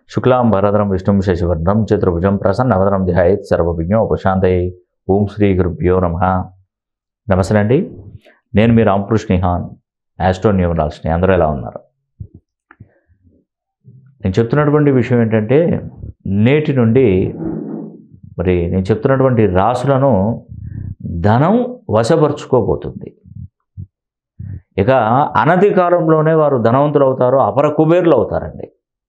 శుక్లాం భరద్రం విష్ణుం శశివర్ణం చతుర్భుజం ప్రసన్నవదనం ధ్యాయత్ సర్వవిజ్ఞ ఉపశాంతయ ఓం శ్రీ గురుభ్యో నమ నమస్తే అండి నేను మీ రామకృష్ణ నిహాన్ యాస్ట్రో న్యూమరాల్స్ని అందరూ ఎలా ఉన్నారు నేను చెప్తున్నటువంటి విషయం ఏంటంటే నేటి నుండి మరి నేను చెప్తున్నటువంటి రాసులను ధనం వశపరుచుకోబోతుంది ఇక అనతి కాలంలోనే వారు ధనవంతులు అవుతారు అపర కుబేర్లు అవుతారండి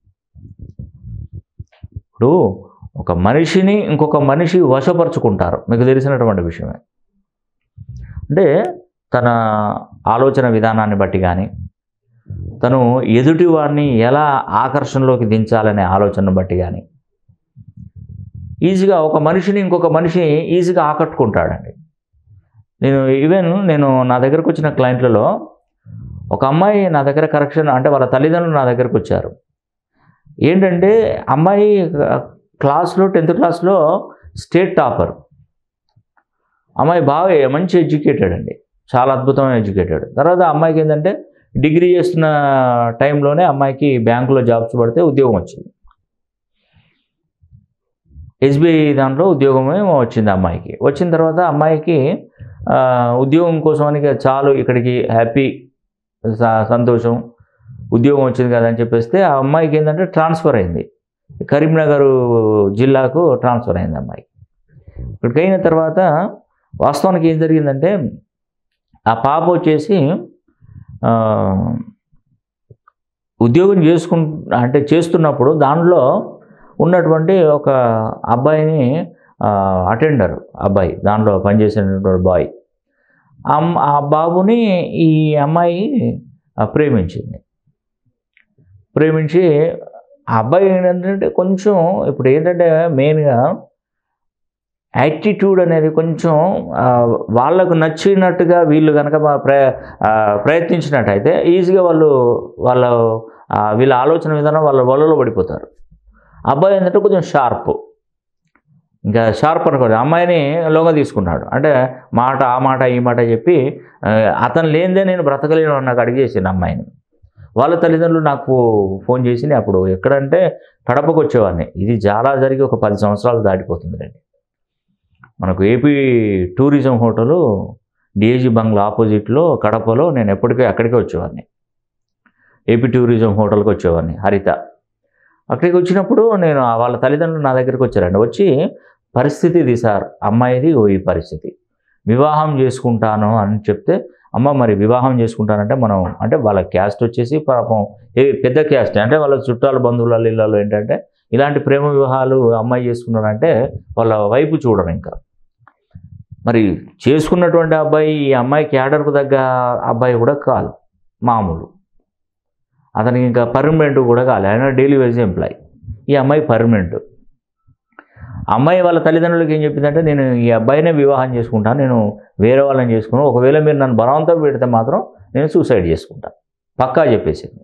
ఇప్పుడు ఒక మనిషిని ఇంకొక మనిషి వశపరుచుకుంటారు మీకు తెలిసినటువంటి విషయమే అంటే తన ఆలోచన విధానాన్ని బట్టి కానీ తను ఎదుటి వాడిని ఎలా ఆకర్షణలోకి దించాలనే ఆలోచనను బట్టి కానీ ఈజీగా ఒక మనిషిని ఇంకొక మనిషి ఈజీగా ఆకట్టుకుంటాడండి నేను ఈవెన్ నేను నా దగ్గరకు వచ్చిన క్లయింట్లలో ఒక అమ్మాయి నా దగ్గర కరెక్షన్ అంటే వాళ్ళ తల్లిదండ్రులు నా దగ్గరకు వచ్చారు ఏంటంటే అమ్మాయి క్లాస్లో టెన్త్ క్లాస్లో స్టేట్ టాపర్ అమ్మాయి బాగా మంచి ఎడ్యుకేటెడ్ అండి చాలా అద్భుతమైన ఎడ్యుకేటెడ్ తర్వాత అమ్మాయికి ఏంటంటే డిగ్రీ చేస్తున్న టైంలోనే అమ్మాయికి బ్యాంకులో జాబ్స్ పడితే ఉద్యోగం వచ్చింది ఎస్బీఐ దాంట్లో ఉద్యోగమే వచ్చింది అమ్మాయికి వచ్చిన తర్వాత అమ్మాయికి ఆ, ఉద్యోగం కోసమని చాలు ఇక్కడికి హ్యాపీ స- సంతోషం ఉద్యోగం వచ్చింది కదా అని చెప్పేస్తే ఆ అమ్మాయికి ఏంటంటే ట్రాన్స్ఫర్ అయింది కరీంనగర్ జిల్లాకు ట్రాన్స్ఫర్ అయింది అమ్మాయికి ఇక్కడికి అయిన తర్వాత వాస్తవానికి ఏం జరిగిందంటే ఆ పాప వచ్చేసి ఆ, ఉద్యోగం చేసుకు అంటే చేస్తున్నప్పుడు దానిలో ఉన్నటువంటి ఒక అబ్బాయిని అటెండర్ అబ్బాయి దానిలో పనిచేసినటువంటి బాయ్ అమ్ ఆ బాబుని ఈ అమ్మాయి ఆ, ప్రేమించింది ప్రేమించి ఆ అబ్బాయి ఏంటంటే కొంచెం ఇప్పుడు ఏంటంటే మెయిన్గా యాటిట్యూడ్ అనేది కొంచెం ఆ, వాళ్ళకు నచ్చినట్టుగా వీళ్ళు కనుక మా ప్ర ఆ, ప్రయత్నించినట్టయితే ఈజీగా వాళ్ళు వాళ్ళ ఆ, వీళ్ళ ఆలోచన విధానం వాళ్ళ వలలో పడిపోతారు అబ్బాయి ఏంటంటే కొంచెం షార్ప్ ఇంకా షార్ప్ అనుకోండి అమ్మాయిని లొంగ తీసుకున్నాడు అంటే మాట ఆ మాట ఈ మాట చెప్పి ఆ, అతను లేనిదే నేను బ్రతకలేను అని నాకు అడిగేసింది అమ్మాయిని వాళ్ళ తల్లిదండ్రులు నాకు ఫోన్ చేసి నేను అప్పుడు ఎక్కడంటే కడపకు వచ్చేవాడిని ఇది చాలా జరిగి ఒక పది సంవత్సరాలు దాటిపోతుంది రండి మనకు ఏపీ టూరిజం హోటలు డిఏజీ బంగ్లా ఆపోజిట్లో కడపలో నేను ఎప్పటికీ అక్కడికే వచ్చేవాడిని ఏపీ టూరిజం హోటల్కి వచ్చేవాడిని హరిత అక్కడికి వచ్చినప్పుడు నేను ఆ వాళ్ళ తల్లిదండ్రులు నా దగ్గరికి వచ్చారండి వచ్చి పరిస్థితి ఇది సార్ అమ్మాయిది ఓ ఈ పరిస్థితి వివాహం చేసుకుంటాను అని చెప్తే అమ్మ మరి వివాహం చేసుకుంటానంటే మనం అంటే వాళ్ళ క్యాస్ట్ వచ్చేసి పాపం ఏ పెద్ద క్యాస్ట్ అంటే వాళ్ళ చుట్టాల బంధువుల ఇళ్ళలో ఏంటంటే ఇలాంటి ప్రేమ వివాహాలు అమ్మాయి చేసుకున్నారంటే వాళ్ళ వైపు చూడరు ఇంకా మరి చేసుకున్నటువంటి అబ్బాయి ఈ అమ్మాయి క్యాడర్కు తగ్గ అబ్బాయి కూడా కాదు మామూలు అతనికి ఇంకా పర్మనెంట్ కూడా కాదు ఆయన డైలీ వేజ్ ఎంప్లాయ్ ఈ అమ్మాయి పర్మనెంట్ అమ్మాయి వాళ్ళ తల్లిదండ్రులకి ఏం చెప్పిందంటే నేను ఈ అబ్బాయినే వివాహం చేసుకుంటాను నేను వేరే వాళ్ళని చేసుకున్నాను ఒకవేళ మీరు నన్ను బలవంతం పెడితే మాత్రం నేను సూసైడ్ చేసుకుంటాను పక్కా చెప్పేసింది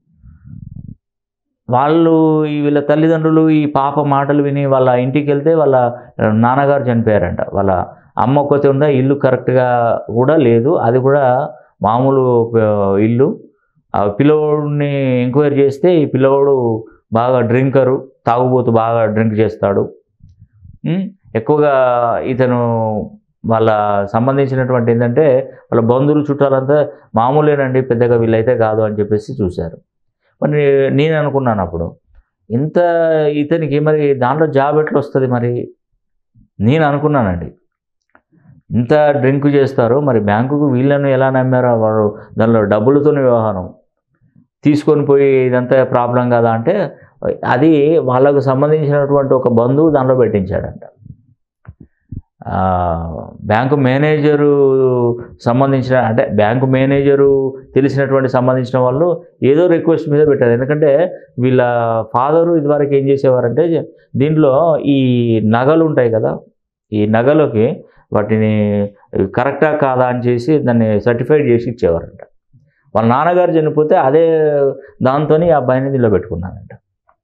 వాళ్ళు ఈ వీళ్ళ తల్లిదండ్రులు ఈ పాప మాటలు విని వాళ్ళ ఇంటికి వెళ్తే వాళ్ళ నాన్నగారు చనిపోయారంట వాళ్ళ అమ్మ ఒక్కతే ఉందా ఇల్లు కరెక్ట్గా కూడా లేదు అది కూడా మామూలు ఆ, ఇల్లు ఆ పిల్లవాడిని ఎంక్వైరీ చేస్తే ఈ పిల్లవాడు బాగా డ్రింకరు తాగుబోతు బాగా డ్రింక్ చేస్తాడు ఉమ్, ఎక్కువగా ఇతను వాళ్ళ సంబంధించినటువంటి ఏంటంటే వాళ్ళ బంధువులు చుట్టాలంతా మామూలేనండి పెద్దగా వీళ్ళైతే కాదు అని చెప్పేసి చూశారు మరి నేను అనుకున్నాను అప్పుడు ఇంత ఇతనికి మరి దాంట్లో జాబ్ ఎట్లా వస్తుంది మరి నేను అనుకున్నానండి ఇంత డ్రింక్ చేస్తారు మరి బ్యాంకుకు వీళ్ళను ఎలా నమ్మారో వాడు దానిలో డబ్బులతోనే వ్యవహారం తీసుకొని పోయి ఇదంతా ప్రాబ్లం కదా అంటే అది వాళ్ళకు సంబంధించినటువంటి ఒక బంధువు దానిలో పెట్టించాడంట ఆ, బ్యాంకు మేనేజరు సంబంధించిన అంటే బ్యాంకు మేనేజరు తెలిసినటువంటి సంబంధించిన వాళ్ళు ఏదో రిక్వెస్ట్ మీద పెట్టారు ఎందుకంటే వీళ్ళ ఫాదరు ఇదివరకు ఏం చేసేవారంటే దీంట్లో ఈ నగలు ఉంటాయి కదా ఈ నగలకి వాటిని కరెక్టా కాదా అని చేసి దాన్ని సర్టిఫైడ్ చేసి ఇచ్చేవారంట వాళ్ళ నాన్నగారు చనిపోతే అదే దాంతో ఆ అబ్బాయిని దీనిలో పెట్టుకున్నానంట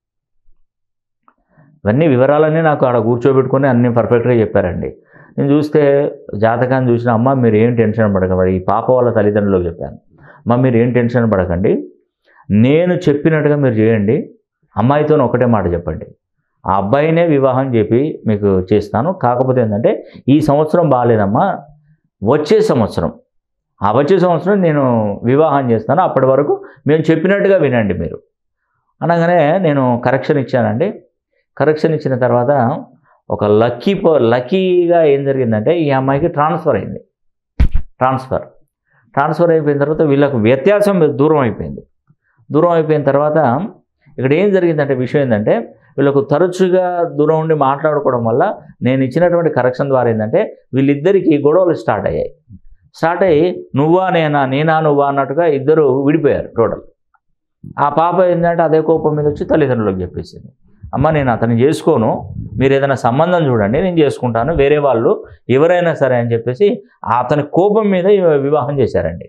ఇవన్నీ వివరాలన్నీ నాకు ఆడ కూర్చోబెట్టుకొని అన్నీ పర్ఫెక్ట్గా చెప్పారండి నేను చూస్తే జాతకాన్ని చూసిన అమ్మ మీరు ఏం టెన్షన్ పడకండి ఈ పాప వాళ్ళ తల్లిదండ్రులకు చెప్పాను అమ్మ మీరు ఏం టెన్షన్ పడకండి నేను చెప్పినట్టుగా మీరు చేయండి అమ్మాయితో ఒకటే మాట చెప్పండి ఆ అబ్బాయినే వివాహం చెప్పి మీకు చేస్తాను కాకపోతే ఏంటంటే ఈ సంవత్సరం బాగాలేదమ్మా వచ్చే సంవత్సరం ఆ వచ్చే సంవత్సరం నేను వివాహం చేస్తాను అప్పటి వరకు మేము చెప్పినట్టుగా వినండి మీరు అనగానే నేను కరెక్షన్ ఇచ్చానండి కరెక్షన్ ఇచ్చిన తర్వాత ఒక లక్కీ పో లక్కీగా ఏం జరిగిందంటే ఈ అమ్మాయికి ట్రాన్స్ఫర్ అయింది ట్రాన్స్ఫర్ ట్రాన్స్ఫర్ అయిపోయిన తర్వాత వీళ్ళకు వ్యత్యాసం దూరం అయిపోయింది దూరం అయిపోయిన తర్వాత ఇక్కడ ఏం జరిగిందంటే విషయం ఏంటంటే వీళ్ళకు తరచుగా దూరం ఉండి మాట్లాడుకోవడం వల్ల నేను ఇచ్చినటువంటి కరెక్షన్ ద్వారా ఏంటంటే వీళ్ళిద్దరికీ గొడవలు స్టార్ట్ అయ్యాయి స్టార్ట్ అయ్యి నువ్వా నేనా నేనా నువ్వా అన్నట్టుగా ఇద్దరు విడిపోయారు టోటల్ ఆ పాప ఏంటంటే అదే కోపం మీద వచ్చి తల్లిదండ్రులకు చెప్పేసింది అమ్మ నేను అతను చేసుకోను మీరు ఏదైనా సంబంధం చూడండి నేను చేసుకుంటాను వేరే వాళ్ళు ఎవరైనా సరే అని చెప్పేసి అతని కోపం మీద ఈ వివాహం చేశారండి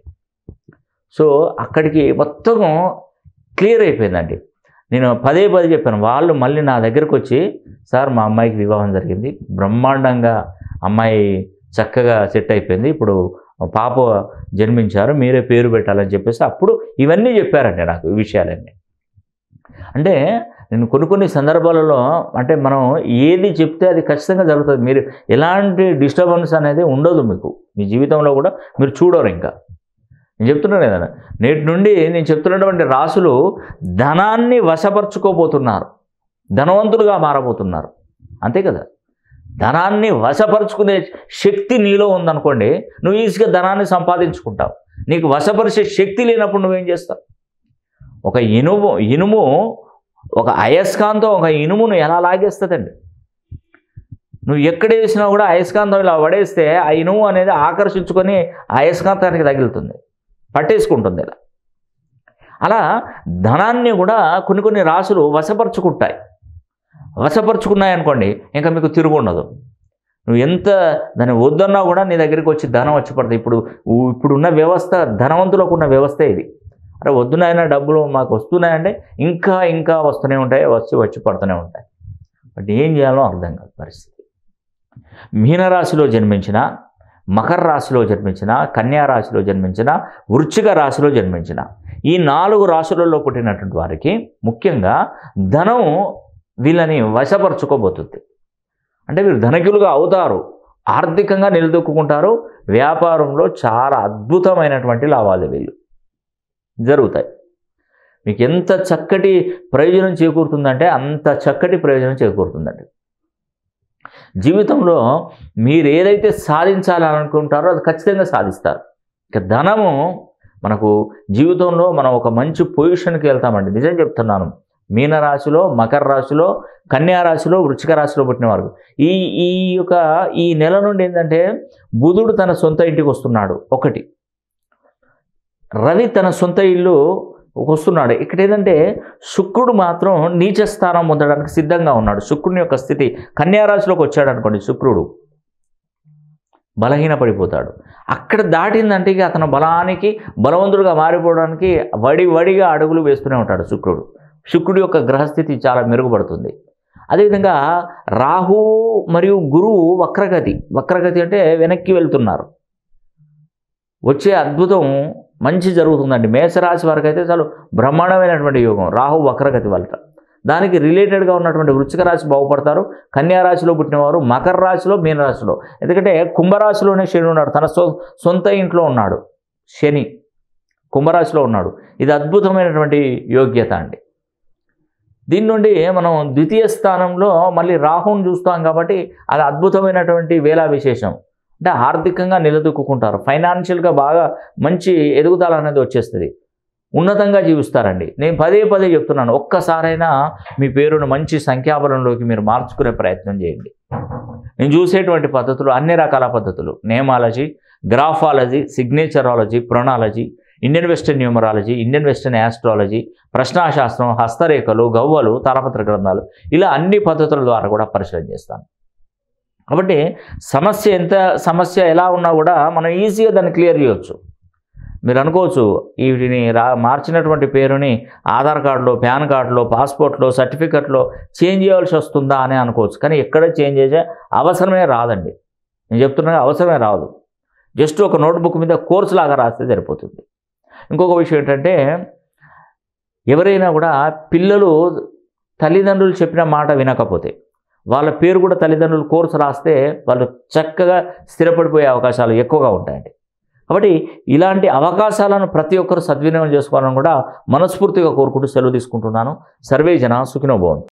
సో అక్కడికి మొత్తం క్లియర్ అయిపోయిందండి నేను పదే పదే చెప్పాను వాళ్ళు మళ్ళీ నా దగ్గరకు వచ్చి సార్ మా అమ్మాయికి వివాహం జరిగింది బ్రహ్మాండంగా అమ్మాయి చక్కగా సెట్ అయిపోయింది ఇప్పుడు పాప జన్మించారు మీరే పేరు పెట్టాలని చెప్పేసి అప్పుడు ఇవన్నీ చెప్పారండి నాకు ఈ విషయాలన్నీ అంటే నేను కొన్ని కొన్ని సందర్భాలలో అంటే మనం ఏది చెప్తే అది ఖచ్చితంగా జరుగుతుంది మీరు ఎలాంటి డిస్టర్బెన్స్ అనేది ఉండదు మీకు మీ జీవితంలో కూడా మీరు చూడరు ఇంకా నేను చెప్తున్నాను కదా నేటి నుండి నేను చెప్తున్నటువంటి రాసులు ధనాన్ని వశపరుచుకోబోతున్నారు ధనవంతులుగా మారబోతున్నారు అంతే కదా ధనాన్ని వశపరుచుకునే శక్తి నీలో ఉందనుకోండి నువ్వు ఈజీగా ధనాన్ని సంపాదించుకుంటావు నీకు వశపరిచే శక్తి లేనప్పుడు నువ్వేం చేస్తావు ఒక ఇనుము ఇనుము ఒక అయస్కాంతం ఒక ఇనుమును ఎలా లాగేస్తుందండి నువ్వు ఎక్కడ వేసినా కూడా అయస్కాంతం ఇలా పడేస్తే ఆ ఇనుము అనేది ఆకర్షించుకొని ఆ అయస్కాంతానికి తగులుతుంది పట్టేసుకుంటుంది ఇలా అలా ధనాన్ని కూడా కొన్ని కొన్ని రాసులు వశపరుచుకుంటాయి వశపరుచుకున్నాయి అనుకోండి ఇంకా మీకు తిరుగు ఉండదు నువ్వు ఎంత దాన్ని వద్దన్నా కూడా నీ దగ్గరికి వచ్చి ధనం వచ్చి పడుతుంది ఇప్పుడు ఇప్పుడున్న వ్యవస్థ ధనవంతులకు ఉన్న వ్యవస్థ ఇది అరే వద్దునైనా డబ్బులు మాకు వస్తున్నాయంటే ఇంకా ఇంకా వస్తూనే ఉంటాయి వచ్చి వచ్చి పడుతూనే ఉంటాయి బట్ ఏం చేయాలో అర్థం కాదు పరిస్థితి మీనరాశిలో జన్మించిన మకర రాశిలో జన్మించిన కన్యా రాశిలో జన్మించిన వృశ్చిక రాశిలో జన్మించిన ఈ నాలుగు రాశులలో పుట్టినటువంటి వారికి ముఖ్యంగా ధనం వీళ్ళని వశపరుచుకోబోతుంది అంటే వీరు ధనకులుగా అవుతారు ఆర్థికంగా నిలదొక్కుంటారు వ్యాపారంలో చాలా అద్భుతమైనటువంటి లావాదేవీలు జరుగుతాయి మీకు ఎంత చక్కటి ప్రయోజనం చేకూరుతుందంటే అంత చక్కటి ప్రయోజనం చేకూరుతుందండి జీవితంలో మీరు ఏదైతే సాధించాలని అనుకుంటారో అది ఖచ్చితంగా సాధిస్తారు ఇక ధనము మనకు జీవితంలో మనం ఒక మంచి పొజిషన్కి వెళ్తామండి నిజం చెప్తున్నాను మీనరాశిలో మకర రాశిలో కన్యా రాశిలో వృచ్చిక రాశిలో పుట్టిన వారు ఈ ఈ యొక్క ఈ నెల నుండి ఏంటంటే బుధుడు తన సొంత ఇంటికి వస్తున్నాడు ఒకటి రవి తన సొంత ఇల్లు వస్తున్నాడు ఇక్కడ ఏంటంటే శుక్రుడు మాత్రం నీచ స్థానం పొందడానికి సిద్ధంగా ఉన్నాడు శుక్రుని యొక్క స్థితి కన్యారాశిలోకి వచ్చాడు అనుకోండి శుక్రుడు బలహీన పడిపోతాడు అక్కడ దాటిందంటే ఇక అతను బలానికి బలవంతుడుగా మారిపోవడానికి వడి వడిగా అడుగులు వేస్తూనే ఉంటాడు శుక్రుడు శుక్రుడి యొక్క గ్రహస్థితి చాలా మెరుగుపడుతుంది అదేవిధంగా రాహు మరియు గురువు వక్రగతి వక్రగతి అంటే వెనక్కి వెళ్తున్నారు వచ్చే అద్భుతం మంచి జరుగుతుందండి మేషరాశి వారికి అయితే చాలా బ్రహ్మాండమైనటువంటి యోగం రాహు వక్రగతి వల్ల దానికి రిలేటెడ్గా ఉన్నటువంటి వృచ్చిక రాశి బాగుపడతారు కన్యా రాశిలో పుట్టినవారు మకర రాశిలో మీనరాశిలో ఎందుకంటే కుంభరాశిలోనే శని ఉన్నాడు తన సొ సొంత ఇంట్లో ఉన్నాడు శని కుంభరాశిలో ఉన్నాడు ఇది అద్భుతమైనటువంటి యోగ్యత అండి దీని నుండి మనం ద్వితీయ స్థానంలో మళ్ళీ రాహుని చూస్తాం కాబట్టి అది అద్భుతమైనటువంటి వేళా విశేషం అంటే ఆర్థికంగా నిలదొక్కుంటారు ఫైనాన్షియల్గా బాగా మంచి ఎదుగుదల అనేది వచ్చేస్తుంది ఉన్నతంగా జీవిస్తారండి నేను పదే పదే చెప్తున్నాను ఒక్కసారైనా మీ పేరును మంచి సంఖ్యాబలంలోకి మీరు మార్చుకునే ప్రయత్నం చేయండి నేను చూసేటువంటి పద్ధతులు అన్ని రకాల పద్ధతులు నేమాలజీ గ్రాఫాలజీ సిగ్నేచరాలజీ ప్రొనాలజీ Indian western numerology Indian western astrology ప్రశ్నాశాస్త్రం హస్తరేఖలు గవ్వలు తాళపత్ర గ్రంథాలు ఇలా అన్ని పద్ధతుల ద్వారా కూడా పరిశీలన చేస్తాను కాబట్టి సమస్య ఎంత సమస్య ఎలా ఉన్నా కూడా మనం ఈజీగా దాన్ని క్లియర్ చేయొచ్చు మీరు అనుకోవచ్చు వీటిని రా మార్చినటువంటి పేరుని ఆధార్ కార్డులో పాన్ కార్డులో పాస్పోర్ట్లో సర్టిఫికెట్లో చేంజ్ చేయాల్సి వస్తుందా అని అనుకోవచ్చు కానీ ఎక్కడ చేంజ్ చేసే అవసరమే రాదండి నేను చెప్తున్నా అవసరమే రాదు జస్ట్ ఒక నోట్బుక్ మీద కోర్సు లాగా రాస్తే సరిపోతుంది ఇంకొక విషయం ఏంటంటే ఎవరైనా కూడా పిల్లలు తల్లిదండ్రులు చెప్పిన మాట వినకపోతే వాళ్ళ పేరు కూడా తల్లిదండ్రులు కోర్సు రాస్తే వాళ్ళు చక్కగా స్థిరపడిపోయే అవకాశాలు ఎక్కువగా ఉంటాయండి కాబట్టి ఇలాంటి అవకాశాలను ప్రతి ఒక్కరు సద్వినియోగం చేసుకోవాలని కూడా మనస్ఫూర్తిగా కోరుకుంటూ సెలవు తీసుకుంటున్నాను సర్వే జన సుఖినోభవం